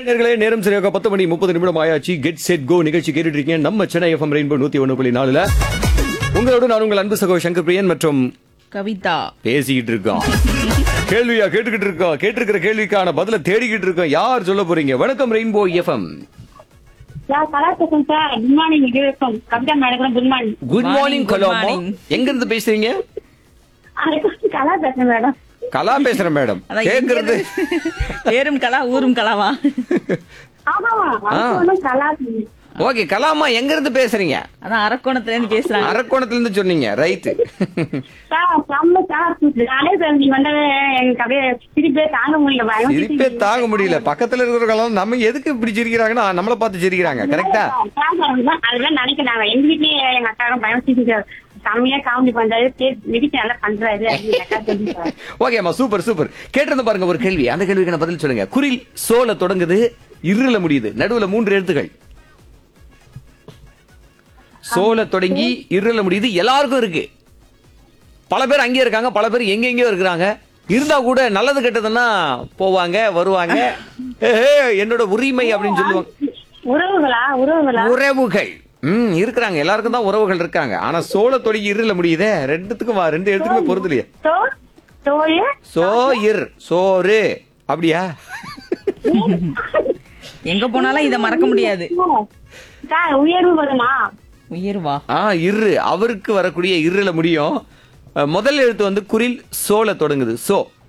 நேர்களே நேரம் சரியாக பத்து மணி முப்பது நிமிடம் ஆயாச்சு கெட் செட் கோ நிகழ்ச்சி கேட்டுட்டு இருக்கீங்க நம்ம சென்னை எஃப்எம் ரெயின்போ நூத்தி ஒண்ணு புள்ளி நாலுல உங்களோட நான் உங்கள் அன்பு சகோ சங்கர் பிரியன் மற்றும் கவிதா பேசிக்கிட்டு இருக்கோம் கேள்வியா கேட்டுக்கிட்டு இருக்கோம் கேட்டிருக்கிற கேள்விக்கான பதில தேடிக்கிட்டு இருக்கோம் யார் சொல்ல போறீங்க வணக்கம் ரெயின்போ எஃப்எம் சார் கலா பேசுறேன் சார் குட் மார்னிங் இது இருக்கும் Kavitha madam good morning good Morning, morning good கலாமா morning. எங்க இருந்து பேசுறீங்க கலா பேசுறேன் மேடம் கலா பேசுறேன் மேடம் அதான் கேக்குறது எங்க- பேரும் கலா ஊரும் கலாவா ஆமாமா அது கலா ஓகே கலாமா எங்க இருந்து பேசுறீங்க அதான் அரக்கோணத்துல இருந்து பேசுறாங்க அரக்கோணத்துல இருந்து சொன்னீங்க ரைட்டு சார் செம்ம சார் நானே சார் நீங்க வந்தது எனக்கு அப்படியே சிரிப்பே தாங்க முடியல பயம் சிரிப்பே தாங்க முடியல பக்கத்துல இருக்கிறவங்க நம்ம எதுக்கு இப்படி சிரிக்கிறாங்கன்னா நம்மள பார்த்து சிரிக்கிறாங்க கரெக்டா அதுதான் நினைக்கிறாங்க எங்க வீட்லயே எங்க அக்காரும் பயம் சிரிச்சாரு செம்மையா காமெடி பண்றாரு வீட்டு நல்லா பண்றாரு அப்படின்னு அக்கா சொல்லி சார் ஓகேம்மா சூப்பர் சூப்பர் கேட்டிருந்த பாருங்க ஒரு கேள்வி அந்த கேள்விக்கான பதில் சொல்லுங்க குரில் சோல தொடங்குது இருள முடியுது நடுவுல மூன்று எழுத்துக்கள் சோல தொடங்கி இருள முடியுது எல்லாருக்கும் இருக்கு பல பேர் அங்கே இருக்காங்க பல பேர் எங்கெங்கயோ இருக்கிறாங்க இருந்தா கூட நல்லது கெட்டதுன்னா போவாங்க வருவாங்க ஏஹே, என்னோட உரிமை அப்படின்னு சொல்லுவாங்க உறவுகளா உறவுகளா உறவுகள் ம் இருக்கிறாங்க எல்லாருக்கும் தான் உறவுகள் இருக்காங்க ஆனா சோல தொடங்கி இருள முடியுதே ரெண்டுத்துக்கும் வா ரெண்டு எழுத்துக்குமே பொருந்தலையே சோ சோய சோயிர் சோறு அப்படியா எங்க போனாலும் இத மறக்க முடியாது சார் உயர்வு வருமா உயர்வா ஆ இரு அவருக்கு வரக்கூடிய இருள முடியும் அஹ், முதல் எழுத்து வந்து குரில் சோல தொடங்குது சோ